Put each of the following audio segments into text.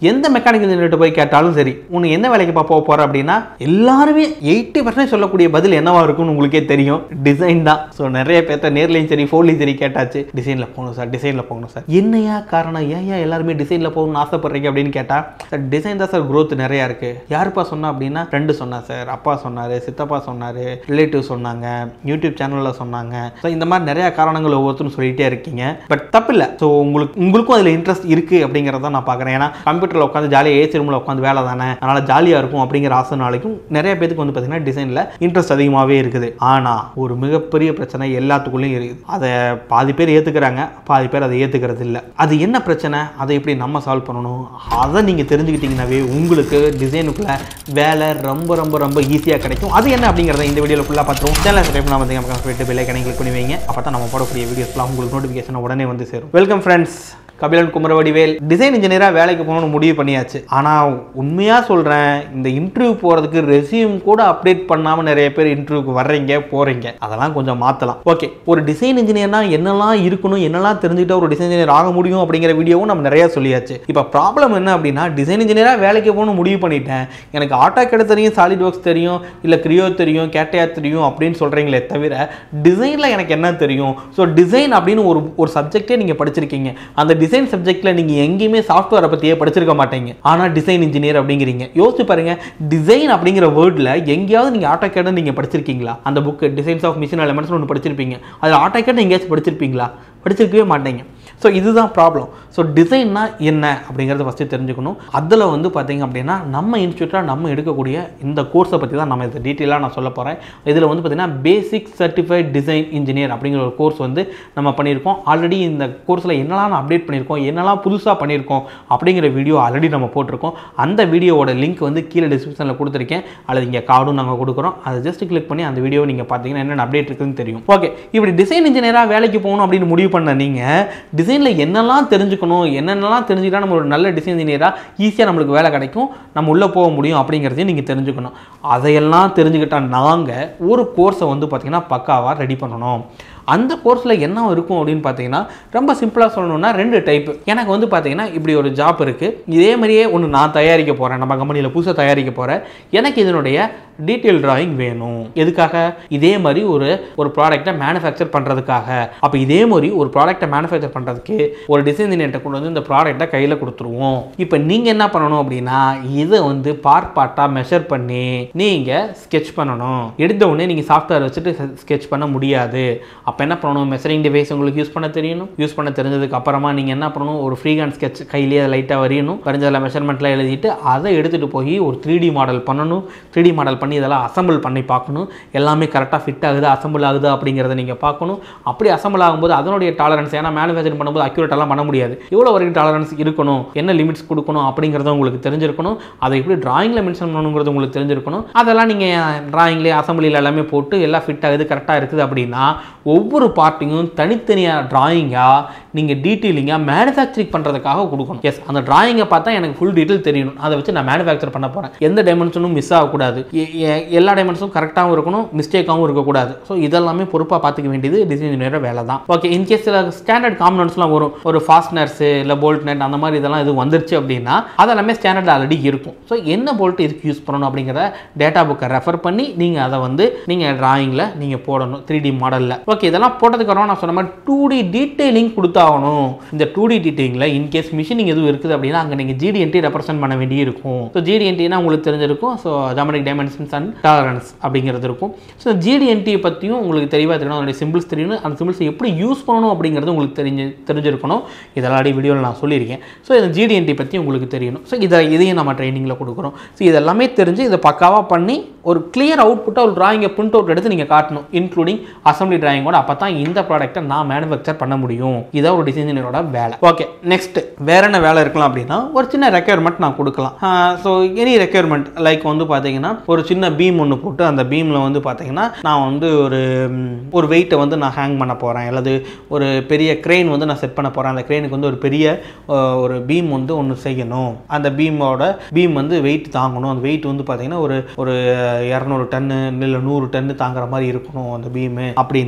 எந்த மெக்கானிக்கல் இன்ஜினியர்கிட்ட போய் கேட்டாலும் சரி உனக்கு என்ன வேலைக்கு போக போற அப்படின்னா எல்லாருமே எயிட்டி பர்சன்ட் சொல்லக்கூடிய பதில் என்னவா இருக்கும்னு உங்களுக்கே தெரியும் டிசைன் தான் ஸோ நிறைய பேர்த்த நேர்லையும் சரி ஃபோன்லையும் சரி கேட்டாச்சு டிசைனில் போகணும் சார் டிசைனில் போகணும் சார் என்னையா காரணம் ஏன் ஏன் எல்லாருமே டிசைனில் போகணும்னு ஆசைப்படுறீங்க அப்படின்னு கேட்டால் சார் டிசைன் தான் சார் growth நிறையா இருக்கு யாருப்பா சொன்னா அப்படின்னா ஃப்ரெண்டு சொன்னா சார் அப்பா சொன்னார் சித்தப்பா சொன்னார் ரிலேட்டிவ் சொன்னாங்க யூடியூப் சேனலில் சொன்னாங்க ஸோ இந்த மாதிரி நிறைய காரணங்கள் ஒவ்வொருத்தரும் சொல்லிட்டே இருக்கீங்க பட் தப்பில்லை ஸோ உங்களுக்கு உங்களுக்கும் அதில் இன்ட்ரெஸ்ட் இருக்கு அப்படிங்கிறத நான் பார்க்குறேன் ஏன்னா கம்ப்யூட்டரில் உட்காந்து ஜாலியாக ஏசி ரூமில் உட்காந்து வேலை தானே அதனால் ஜாலியாக இருக்கும் அப்படிங்கிற ஆசை நாளைக்கும் நிறைய பேருக்கு வந்து பார்த்தீங்கன்னா டிசைனில் இன்ட்ரெஸ்ட் அதிகமாகவே இருக்குது ஆனால் ஒரு மிகப்பெரிய பிரச்சனை எல்லாத்துக்குள்ளேயும் இருக்குது அதை பாதி பேர் ஏற்றுக்கிறாங்க பாதி பேர் அதை ஏற்றுக்கிறது இல்லை அது என்ன பிரச்சனை அதை எப்படி நம்ம சால்வ் பண்ணணும் அதை நீங்கள் தெரிஞ்சுக்கிட்டீங்கன்னாவே உங்களுக்கு டிசைனுக்குள்ள வேலை ரொம்ப ரொம்ப ரொம்ப ஈஸியாக கிடைக்கும் அது என்ன அப்படிங்கிறத இந்த வீடியோவில் ஃபுல்லாக பார்த்துருவோம் சேனல் சப்ஸ்கிரைப் பண்ணாமல் பார்த்தீங்கன்னா போயிட்டு பெல் ஐக்கனை கிளிக் பண்ணி வைங்க அப்போ தான் நம்ம போடக்கூடிய வீடியோஸ்லாம் உங்களுக்கு நோட்டிஃபிகேஷன் உடனே வந்து சேரும் welcome friends Kabilan Kumaravadivel design இன்ஜினியராக வேலைக்கு போகணும்னு முடிவு பண்ணியாச்சு ஆனால் உண்மையாக சொல்கிறேன் இந்த இன்டர்வியூ போகிறதுக்கு ரெசியூம் கூட அப்டேட் பண்ணாமல் நிறைய பேர் இன்டர்வியூக்கு வர்றீங்க போகிறீங்க அதெல்லாம் கொஞ்சம் மாற்றலாம் ஓகே ஒரு டிசைன் இன்ஜினியர்னா என்னெல்லாம் இருக்கணும் என்னெல்லாம் தெரிஞ்சுக்கிட்டா ஒரு டிசைன் இன்ஜினியர் ஆக முடியும் அப்படிங்கிற வீடியோவும் நம்ம நிறையா சொல்லியாச்சு இப்போ ப்ராப்ளம் என்ன அப்படின்னா டிசைன் இன்ஜினியராக வேலைக்கு போகணும்னு முடிவு பண்ணிட்டேன் எனக்கு ஆட்டோ கடை தெரியும் சாலிட் ஒர்க்ஸ் தெரியும் இல்லை கிரியோ தெரியும் கேட்டையா தெரியும் அப்படின்னு சொல்கிறீங்களே தவிர டிசைனில் எனக்கு என்ன தெரியும் ஸோ டிசைன் அப்படின்னு ஒரு ஒரு சப்ஜெக்டே நீங்கள் படிச்சிருக்கீங்க அந்த டிசைன் சப்ஜெக்ட்டில் நீங்கள் எங்கேயுமே சாஃப்ட்வேரை பற்றியே படிச்சிருக்க மாட்டீங்க ஆனால் டிசைன் இன்ஜினியர் அப்படிங்கிறீங்க யோசிச்சு பாருங்க டிசைன் அப்படிங்கிற வேர்டில் எங்கேயாவது நீங்கள் ஆட்டோ கேட் நீங்கள் படிச்சிருக்கீங்களா அந்த book designs of machine elements ஒன்று படிச்சிருப்பீங்க அதில் ஆட்டோ கேட் எங்கேயாச்சும் படிச்சிருப்பீங்களா படிச்சிருக்கவே மாட்டீங்க ஸோ இதுதான் ப்ராப்ளம் ஸோ டிசைன்னா என்ன அப்படிங்கிறத ஃபஸ்ட்டு தெரிஞ்சுக்கணும் அதில் வந்து பார்த்தீங்க அப்படின்னா நம்ம இன்ஸ்டியூட்டில் நம்ம எடுக்கக்கூடிய இந்த கோர்ஸை பற்றி தான் நம்ம இது டீட்டெயிலாக நான் சொல்ல போகிறேன் இதில் வந்து பார்த்தீங்கன்னா பேசிக் சர்டிஃபைட் டிசைன் இன்ஜினியர் அப்படிங்கிற ஒரு கோர்ஸ் வந்து நம்ம பண்ணியிருக்கோம் ஆல்ரெடி இந்த கோர்ஸில் என்னெல்லாம் அப்டேட் பண்ணியிருக்கோம் என்னெல்லாம் புதுசாக பண்ணியிருக்கோம் அப்படிங்கிற வீடியோ ஆல்ரெடி நம்ம போட்டிருக்கோம் அந்த வீடியோவோட லிங்க் வந்து கீழே டிஸ்கிரிப்ஷனில் கொடுத்துருக்கேன் அல்லது இங்கே கார்டும் நாங்கள் கொடுக்குறோம் அதை ஜஸ்ட் கிளிக் பண்ணி அந்த வீடியோ நீங்கள் பார்த்தீங்கன்னா என்னென்ன அப்டேட் இருக்குதுன்னு தெரியும் ஓகே இப்படி டிசைன் இன்ஜினியராக வேலைக்கு போகணும் அப்படின்னு முடிவு பண்ண நீங்கள் டிசைனில் என்னெல்லாம் தெரிஞ்சுக்கணும் என்னென்னலாம் தெரிஞ்சுக்கிட்டா நம்ம ஒரு நல்ல டிசைன் இன்ஜினியராக ஈஸியாக நம்மளுக்கு வேலை கிடைக்கும் நம்ம உள்ளே போக முடியும் அப்படிங்கிறதையும் நீங்கள் தெரிஞ்சுக்கணும் அதையெல்லாம் தெரிஞ்சுக்கிட்டா நாங்கள் ஒரு கோர்ஸை வந்து பார்த்திங்கன்னா பக்காவாக ரெடி பண்ணணும் அந்த கோர்ஸில் என்ன இருக்கும் அப்படின்னு பார்த்தீங்கன்னா ரொம்ப சிம்பிளாக சொல்லணும்னா ரெண்டு டைப் எனக்கு வந்து பார்த்தீங்கன்னா இப்படி ஒரு ஜாப் இருக்குது இதே மாதிரியே ஒன்று நான் தயாரிக்க போகிறேன் நம்ம கம்பெனியில் புதுசாக தயாரிக்க போகிறேன் எனக்கு இதனுடைய டீட்டெயில் டிராயிங் வேணும் எதுக்காக இதே மாதிரி ஒரு ஒரு ப்ராடக்ட்டை மேனுஃபேக்சர் பண்ணுறதுக்காக அப்போ இதே மாதிரி ஒரு ப்ராடக்ட்டை மேனுஃபேக்சர் பண்ணுறதுக்கு ஒரு டிசைன் இன்ஜினியர்கிட்ட கொண்டு வந்து இந்த ப்ராடக்ட்டை கையில் கொடுத்துருவோம் இப்போ நீங்கள் என்ன பண்ணணும் அப்படின்னா இதை வந்து பார்ட் பார்ட்டாக மெஷர் பண்ணி நீங்கள் ஸ்கெட்ச் பண்ணணும் எடுத்த உடனே நீங்கள் சாஃப்ட்வேர் வச்சுட்டு ஸ்கெட்ச் பண்ண முடியாது அப்போ என்ன பண்ணணும் மெஷரிங் டிவைஸ் உங்களுக்கு யூஸ் பண்ண தெரியணும் யூஸ் பண்ண தெரிஞ்சதுக்கு அப்புறமா நீங்கள் என்ன பண்ணணும் ஒரு ஃப்ரீ ஹேண்ட் ஸ்கெட்ச் கையிலேயே அதை லைட்டாக வரையணும் வரைஞ்சதில் மெஷர்மெண்ட்லாம் எழுதிட்டு அதை எடுத்துகிட்டு போய் ஒரு த்ரீ டி மாடல் பண்ணணும் த்ரீ டி மாடல் பண்ணி இதெல்லாம் அசம்பிள் பண்ணி பார்க்கணும் எல்லாமே கரெக்டாக ஃபிட் ஆகுது அசம்பிள் ஆகுது அப்படிங்கிறத நீங்கள் பார்க்கணும் அப்படி அசம்பிள் ஆகும்போது அதனுடைய டாலரன்ஸ் ஏன்னா மேனுஃபேக்சரிங் பண்ணும்போது அக்யூரேட்டெல்லாம் பண்ண முடியாது எவ்வளோ வரைக்கும் டாலரன்ஸ் இருக்கணும் என்ன லிமிட்ஸ் கொடுக்கணும் அப்படிங்கிறத உங்களுக்கு தெரிஞ்சிருக்கணும் அதை எப்படி டிராயிங்கில் மென்ஷன் பண்ணணுங்கிறது உங்களுக்கு தெரிஞ்சிருக்கணும் அதெல்லாம் நீங்கள் டிராயிங்லேயே அசம்பிளியில் எல்லாமே போட்டு எல்லாம் ஃபிட் ஆகுது கரெக்டாக இருக்குது அப்படின்னா ஒவ்வொரு பார்ட்டையும் தனித்தனியாக டிராயிங்காக நீங்கள் டீட்டெயிலிங்காக மேனுஃபேக்சரிங் பண்ணுறதுக்காக கொடுக்கணும் எஸ் அந்த டிராயிங்கை பார்த்தா எனக்கு ஃபுல் டீட்டெயில் தெரியணும் அதை வச்சு நான் மேனுஃபேக்சர் பண்ண போகிறேன் எந்த டைமென்ஷனும் மிஸ் ஆகக்கூடாது எ- எ- எல்லா டைமென்ஷனும் கரெக்டாகவும் இருக்கணும் மிஸ்டேக்காகவும் இருக்கக்கூடாது ஸோ இதெல்லாமே பொறுப்பாக பார்த்துக்க வேண்டியது டிசைன் இன்ஜினியர் வேலை தான் ஓகே இன்கேஸ் சில ஸ்டாண்டர்ட் காம்பனன்ட்ஸ்லாம் வரும் ஒரு ஃபாஸ்ட்னர்ஸு இல்லை போல்ட் நெட் அந்த மாதிரி இதெல்லாம் இது வந்துருச்சு அப்படின்னா அதெல்லாமே ஸ்டாண்டர்ட் ஆல்ரெடி இருக்கும் ஸோ என்ன போல்ட் இதுக்கு யூஸ் பண்ணணும் அப்படிங்கிற டேட்டா புக்கை ரெஃபர் பண்ணி நீங்கள் அதை வந்து நீங்கள் டிராயிங்கில் நீங்கள் போடணும் த்ரீ டி மாடலில் ஓகே இதெல்லாம் போட்டதுக்கு அப்புறம் நான் சொன்ன மாதிரி டூ டி டீட்டெயிலிங் கொடுத்தாகணும் இந்த டூ டி டீட்டெயிலில் இன்கேஸ் மிஷினிங் எதுவும் இருக்குது அப்படின்னா அங்கே நீங்கள் ஜிடிஎன்டி ரெப்ரசென்ட் பண்ண வேண்டி இருக்கும் ஸோ ஜிடிஎன்டினா உங்களுக்கு தெரிஞ்சிருக்கும் so geometric dimensions and tolerance அப்படிங்கிறது இருக்கும் ஸோ ஜிடிஎன்டி பற்றியும் உங்களுக்கு தெளிவாக தெரியணும் அதோடைய சிம்பிள்ஸ் தெரியணும் அந்த சிம்பிள்ஸ் எப்படி யூஸ் பண்ணணும் அப்படிங்கிறது உங்களுக்கு தெரிஞ்சு தெரிஞ்சிருக்கணும் இதெல்லாம் வீடியோவில் நான் சொல்லியிருக்கேன் ஸோ இந்த ஜிடிஎன்டி பற்றி உங்களுக்கு தெரியணும் ஸோ இதை இதையும் நம்ம ட்ரைனிங்கில் கொடுக்குறோம் ஸோ இதெல்லாமே தெரிஞ்சு இதை பக்காவாக பண்ணி ஒரு கிளியர் அவுட்புட்டாக ஒரு டிராயிங்கை பிரிண்ட் அவுட் எடுத்து நீங்கள் காட்டணும் இன்க்ளூடிங் அசம்பிளி டிராயிங்கோட அப்போ தான் இந்த ப்ராடக்ட்டை நான் மேனுஃபேக்சர் பண்ண முடியும் இதான் ஒரு டிசைனரோட வேலை ஓகே நெக்ஸ்ட் வேற என்ன வேலை இருக்கலாம் அப்படின்னா ஒரு சின்ன ரெக்யர்மெண்ட் நான் கொடுக்கலாம் ஸோ எனி ரெக்யர்மெண்ட் லைக் வந்து பார்த்தீங்கன்னா ஒரு சின்ன பீம் ஒன்று போட்டு அந்த பீமில் வந்து பார்த்தீங்கன்னா நான் வந்து ஒரு ம், ஒரு வெயிட்டை வந்து நான் ஹேங் பண்ண போகிறேன் அல்லது ஒரு பெரிய க்ரெயின் வந்து நான் செட் பண்ண போகிறேன் அந்த க்ரெயினுக்கு வந்து ஒரு பெரிய அஹ், ஒரு பீம் வந்து ஒன்று செய்யணும் அந்த பீமோட பீம் வந்து வெயிட் தாங்கணும் அந்த வெயிட் வந்து பார்த்தீங்கன்னா ஒரு ஒரு இரநூறு டன்னு இல்லை நூறு டன்னு தாங்குற மாதிரி இருக்கணும் அந்த பீமு அப்படின்னா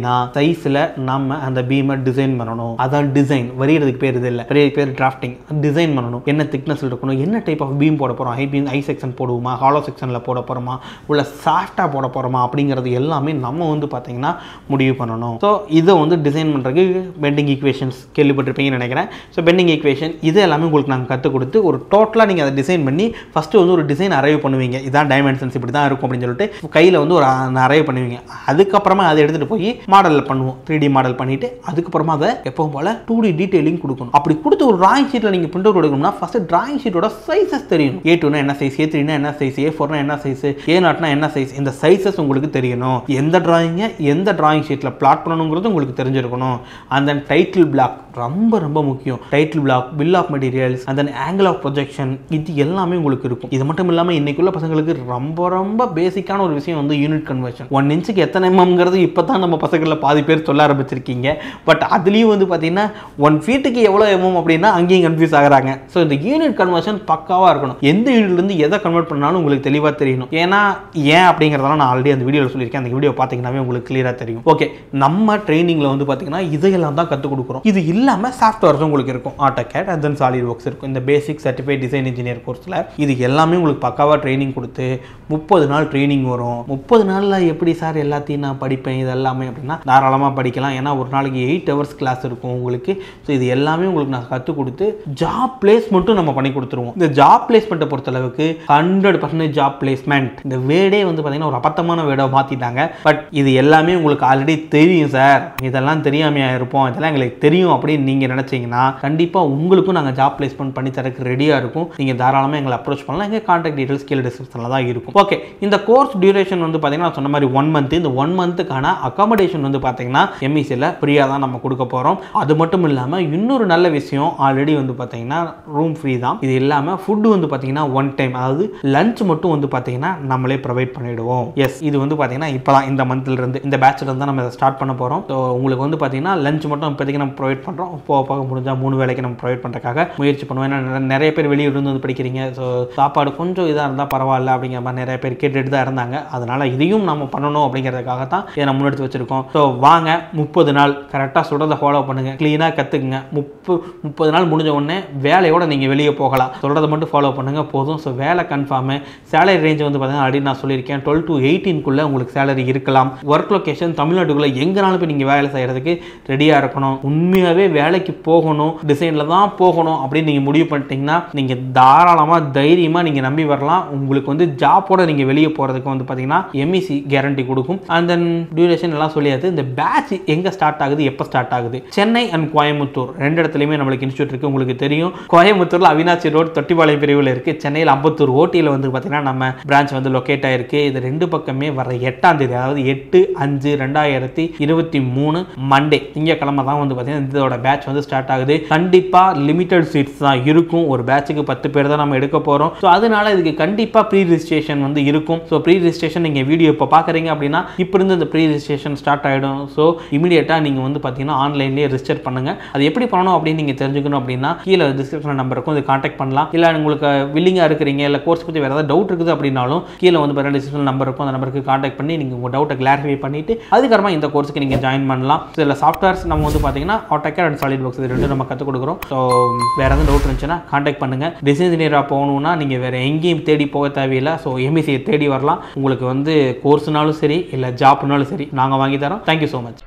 சைஸில் நம்ம அந்த பீமை டிசைன் பண்ணணும் அதான் டிசைன் வரைகிறதுக்கு பேர் இது இல்லை வரைகிறதுக்கு பேர் டிராஃப்டிங் டிசைன் பண்ணணும் என்ன திக்னஸ் இருக்கணும் என்ன டைப் ஆஃப் பீம் போட போகிறோம் ஹை பீம் ஐ செக்ஷன் போடுவோமா ஹாலோ செக்ஷனில் போட போகிறோமா உள்ள சாஃப்டாக போட போகிறோமா அப்படிங்கிறது எல்லாமே நம்ம வந்து பார்த்தீங்கன்னா முடிவு பண்ணணும் ஸோ இதை வந்து டிசைன் பண்ணுறதுக்கு பெண்டிங் ஈக்குவேஷன்ஸ் கேள்விப்பட்டிருப்பீங்கன்னு நினைக்கிறேன் ஸோ பெண்டிங் ஈக்குவேஷன் இது எல்லாமே உங்களுக்கு நாங்கள் கற்றுக் கொடுத்து ஒரு டோட்டலாக நீங்கள் அதை டிசைன் பண்ணி ஃபஸ்ட்டு வந்து ஒரு டிசைன் அரைவ் பண்ணுவீங்க இதான் டைமென்ஷன்ஸ் இப்படி தான் இருக்கும் அப்படின்னு சொல்லிட்டு கையில் வந்து ஒரு அரைவ் பண்ணுவீங்க அதுக்கப்புறமா அதை எடுத்துகிட்டு போய் மாடலில் பண்ணுவோம் த்ரீ டி மாடல் பண்ணிவிட்டு அதுக்கப்புறமா அதை எப்பவும் போல் டூ டி டீட்டெயிலிங் கொடுக்கணும் அப்படி கொடுத்து ஒரு டிராயிங் ஷீட்டில் நீங்கள் பிரிண்ட் அவுட் எடுக்கணும்னா ஃபஸ்ட்டு டிராயிங் ஷீட்டோட சைஸஸ் தெரியணும் ஏ டூனா என்ன சைஸ் ஏ த்ரீனா என்ன சைஸ் ஏ ஃபோர்னா என்ன சைஸ் ஏ நாட்னா என்ன சைஸ் இந்த சைஸஸ் உங்களுக்கு தெரியணும் எந்த டிராயிங்கை எந்த டிராயிங் ஷீட்டில் பிளாட் பண்ணணுங்கிறது உங்களுக்கு தெரிஞ்சிருக்கணும் அந்த டைட்டில் பிளாக் ரொம்ப ரொம்ப முக்கியம் title block bill of materials அந்த ஆங்கிள் ஆஃப் ப்ரொஜெக்ஷன் இது எல்லாமே உங்களுக்கு இருக்கும் இது மட்டும் இல்லாமல் இன்னைக்குள்ள பசங்களுக்கு ரொம்ப ரொம்ப பேசிக்கான ஒரு விஷயம் வந்து யூனிட் கன்வர்ஷன் ஒன் இன்ச்சுக்கு எத்தனை எம்எம்ங்கிறது இப்போ தான் நம்ம பசங்களில் பாதி பேர் சொல்ல ஆரம்பிச்சிருக்கீங்க பட் அதுலேயும் வந்து பார்த்தீங்கன்னா ஒன் ஃபீட்டுக்கு எவ்வளோ எம்எம் அப்படின்னா அங்கேயும் கன்ஃபியூஸ் ஆகுறாங்க ஸோ இந்த யூனிட் கன்வர்ஷன் பக்காவாக இருக்கணும் எந்த யூனிட்லேருந்து எதை கன்வெர்ட் பண்ணாலும் உங்களுக்கு தெளிவாக தெரியணும் ஏன்னா ஏன் அப்படிங்கிறதெல்லாம் நான் ஆல்ரெடி அந்த வீடியோவில் சொல்லியிருக்கேன் அந்த வீடியோ பார்த்தீங்கன்னாவே உங்களுக்கு கிளியராக தெரியும் ஓகே நம்ம ட்ரைனிங்கில் வந்து பார்த்தீங்கன்னா இதையெல்லாம் தான் கற்றுக் கொடுக்குறோம் இது இல்லாமல் சாஃப்ட்வேர்ஸும் உங்களுக்கு இருக்கும் AutoCAD and then SolidWorks இருக்கும் இந்த பேசிக் சர்டிஃபைட் டிசைன் இன்ஜினியர் கோர்ஸில் இது எல்லாமே உங்களுக்கு பக்காவாக ட்ரைனிங் கொடுத்து முப்பது நாள் ட்ரைனிங் வரும் முப்பது நாளில் எப்படி சார் எல்லாத்தையும் நான் படிப்பேன் இது எல்லாமே அப்படின்னா தாராளமாக படிக்கலாம் ஏன்னா ஒரு நாளைக்கு எயிட் ஹவர்ஸ் கிளாஸ் இருக்கும் உங்களுக்கு ஸோ இது எல்லாமே உங்களுக்கு நான் கற்றுக் கொடுத்து ஜாப் பிளேஸ்மெண்ட்டும் நம்ம பண்ணி கொடுத்துருவோம் இந்த ஜாப் பிளேஸ்மெண்ட்டை பொறுத்தளவுக்கு ஹண்ட்ரட் பர்சன்டேஜ் ஜாப் பிளேஸ்மெண்ட் இந்த வேடே வந்து பார்த்தீங்கன்னா ஒரு அபத்தமான வேடை மாற்றிட்டாங்க பட் இது எல்லாமே உங்களுக்கு ஆல்ரெடி தெரியும் சார் இதெல்லாம் தெரியாமையா இருப்போம் இதெல்லாம் எங்களுக்கு தெரியும் அப்படின்னு நீங்கள் நினச்சிங்கன்னா கண்டிப்பாக உங்களுக்கும் நாங்கள் ஜாப் பிளேஸ்மெண்ட் பண்ணி தரக்கு ரெடியாக இருக்கும் நீங்கள் தாராளமாக எங்களை அப்ரோச் பண்ணலாம் எங்கள் கான்டாக்ட் டீட்டெயில்ஸ் கீழே டிஸ்கிரிப்ஷனில் தான் இருக்கும் ஓகே இந்த கோர்ஸ் டியூரேஷன் வந்து பார்த்தீங்கன்னா நான் சொன்ன மாதிரி ஒன் மந்த் இந்த ஒன் மந்த்துக்கான அகாமடேஷன் வந்து பார்த்தீங்கன்னா எம்இசியில் ஃப்ரீயாக தான் நம்ம கொடுக்க போகிறோம் அது மட்டும் இல்லாமல் இன்னொரு நல்ல விஷயம் ஆல்ரெடி வந்து பார்த்தீங்கன்னா ரூம் ஃப்ரீ தான் இது இல்லாமல் ஃபுட்டு வந்து பார்த்தீங்கன்னா ஒன் டைம் அதாவது லஞ்ச் மட்டும் வந்து பார்த்தீங்கன்னா நம்மளே ப்ரொவைட் பண்ணிடுவோம் எஸ் இது வந்து பார்த்தீங்கன்னா இப்போ தான் இந்த மந்த்ல இருந்து இந்த பேட்ச்ல இருந்து தான் நம்ம இதை ஸ்டார்ட் பண்ண போகிறோம் ஸோ உங்களுக்கு வந்து பார்த்தீங்கன்னா லஞ்ச் மட்டும் இப்போதைக்கு நம்ம ப்ரொவைட் பண்ணுறோம் போக போக முடிஞ்சால் மூணு வேலைக்கு நம்ம ப்ரொவைட் பண்ணுறதுக்காக முயற்சி பண்ணுவோம் ஏன்னா நிற- நிறைய பேர் வெளியூர் இருந்து வந்து படிக்கிறீங்க ஸோ சாப்பாடு கொஞ்சம் இதாக இருந்தால் பரவாயில்ல அப்படிங்கிற மாதிரி நிறைய பேர் கேட்டுட்டு தான் இருந்தாங்க அதனால இதையும் நம்ம பண்ணணும் அப்படிங்கிறதுக்காக தான் இதை நம்ம முன்னெடுத்து வச்சிருக்கோம் ஸோ வாங்க முப்பது நாள் கரெக்டாக சொல்கிறத ஃபாலோ பண்ணுங்க க்ளீனாக கற்றுக்குங்க முப்பு முப்பது நாள் முடிஞ்ச உடனே வேலையோட நீங்கள் வெளியே போகலாம் சொல்கிறத மட்டும் ஃபாலோ பண்ணுங்க போதும் ஸோ வேலை கன்ஃபார்மு சேலரி ரேஞ்ச் வந்து பார்த்தீங்கன்னா ஆல்ரெடி நான் சொல்லியிருக்கேன் டுவெல் டு எயிட்டீன்குள்ளே உங்களுக்கு சேலரி இருக்கலாம் ஒர்க் லொகேஷன் தமிழ்நாட்டுக்குள்ளே எங்கேனாலும் போய் நீங்கள் வேலை செய்கிறதுக்கு ரெடியாக இருக்கணும் உண்மையாகவே வேலைக்கு போகணும் டிசைனில் தான் போகணும் அப்படின்னு நீங்கள் முடிவு பண்ணிட்டீங்கன்னா நீங்கள் தாராளமாக தைரியமாக நீங்கள் நம்பி வரலாம் உங்களுக்கு வந்து ஜாப்போட நீங்கள் வெளியே போகிறதுக்கு வந்து பார்த்தீங்கன்னா எம்இசி கேரண்டி கொடுக்கும் அண்ட் தென் டியூரேஷன் எல்லாம் சொல்லியாச்சு இந்த பேட்ச் எங்கே ஸ்டார்ட் ஆகுது எப்போ ஸ்டார்ட் ஆகுது சென்னை அண்ட் கோயம்புத்தூர் ரெண்டு இடத்துலையுமே நம்மளுக்கு இன்ஸ்டியூட் இருக்குது உங்களுக்கு தெரியும் கோயம்புத்தூரில் அவினாசி ரோட் தொட்டிப்பாளையம் பிரிவில் இருக்குது சென்னையில் அம்பத்தூர் ஓட்டியில் வந்து பார்த்தீங்கன்னா நம்ம பிரான்ச் வந்து லொக்கேட் ஆயிருக்கு இது ரெண்டு பக்கமே வர எட்டாம் தேதி அதாவது எட்டு அஞ்சு ரெண்டாயிரத்தி இருபத்தி மூணு மண்டே திங்கக்கிழமை தான் வந்து பார்த்தீங்கன்னா இதோட பேட்ச் வந்து ஸ்டார்ட் ஆகுது கண்டிப்பாக லிமிட்டட் சீட்ஸ் தான் இருக்கும் ஒரு பேட்சுக்கு பத்து பேர் தான் நம்ம எடுக்க போகிறோம் ஸோ அதனால இதுக்கு கண்டிப்பாக ப்ரீ ரிஜிஸ்ட்ரேஷன் வந்து இருக்கும் ஸோ ப்ரீ ரிஜிஸ்ட்ரேஷன் நீங்கள் வீடியோ இப்போ பார்க்குறீங்க அப்படின்னா இப்போ இருந்து இந்த ப்ரீ ரிஜிஸ்ட்ரேஷன் ஸ்டார்ட் ஆகிடும் ஸோ இமீடியட்டாக நீங்கள் வந்து பார்த்தீங்கன்னா ஆன்லைன்லேயே ரிஜிஸ்டர் பண்ணுங்கள் அது எப்படி பண்ணணும் அப்படின்னு நீங்கள் தெரிஞ்சுக்கணும் அப்படின்னா கீழே டிஸ்கிரிப்ஷன் நம்பர் இருக்கும் இது காண்டாக்ட் பண்ணலாம் இல்லை உங்களுக்கு வில்லிங்காக இருக்கிறீங்க இல்லை கோர்ஸ் பற்றி வேறு ஏதாவது டவுட் இருக்குது அப்படின்னாலும் கீழே வந்து பார்த்தீங்கன்னா டிஸ்கிரிப்ஷன் நம்பர் இருக்கும் அந்த நம்பருக்கு காண்டாக்ட் பண்ணி நீங்கள் உங்கள் டவுட்டை கிளாரிஃபை பண்ணிவிட்டு அதுக்கப்புறமா இந்த கோர்ஸுக்கு நீங்கள் ஜாயின் பண்ணலாம் இதில் சாஃப்ட்வேர்ஸ் நம்ம வந்து பார்த்தீங்கன்னா ஆட்டோகேட் அண்ட் சாலிட் பாக்ஸ் இது ரெண்டும் நம்ம கற்றுக் கொடுக்குறோம் ஸோ வேறு எதுவும் டவுட் இருந்துச்சுன்னா காண்டாக்ட் பண்ணுங்கள் டிசைன் இன்ஜினியராக போகணுன்னா நீங்கள் வேறு எங்கேயும் தேடி போக தேவையில்லை ஸோ எம்இசியை தேடி வரலாம் உங்களுக்கு வந்து கோர்ஸ்னாலும் சரி இல்லை ஜாப்னாலும் சரி நாங்கள் வாங்கி தரோம் தேங்க்யூ ஸோ மச்